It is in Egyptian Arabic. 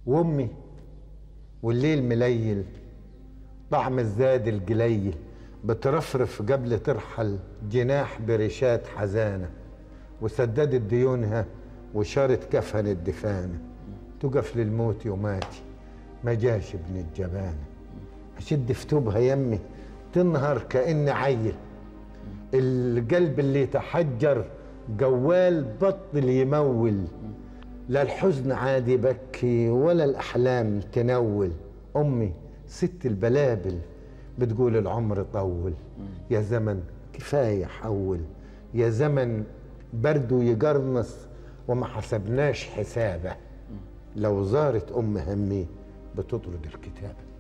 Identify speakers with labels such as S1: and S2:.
S1: وامي والليل مليل طعم الزاد القليل بترفرف قبل ترحل جناح بريشات حزانة وسددت ديونها وشارت كفن الدفانة تقف للموت يوماتي ما جاش ابن الجبانة أشد في توبها يمي تنهر كأن عيل القلب اللي تحجر جوال بطل يمول لا الحزن عاد يبكي ولا الأحلام تنول أمي ست البلابل بتقول العمر طول يا زمن كفاية حول يا زمن برده يقرنص وما حسبناش حسابه لو زارت أم همي بتطرد الكتابة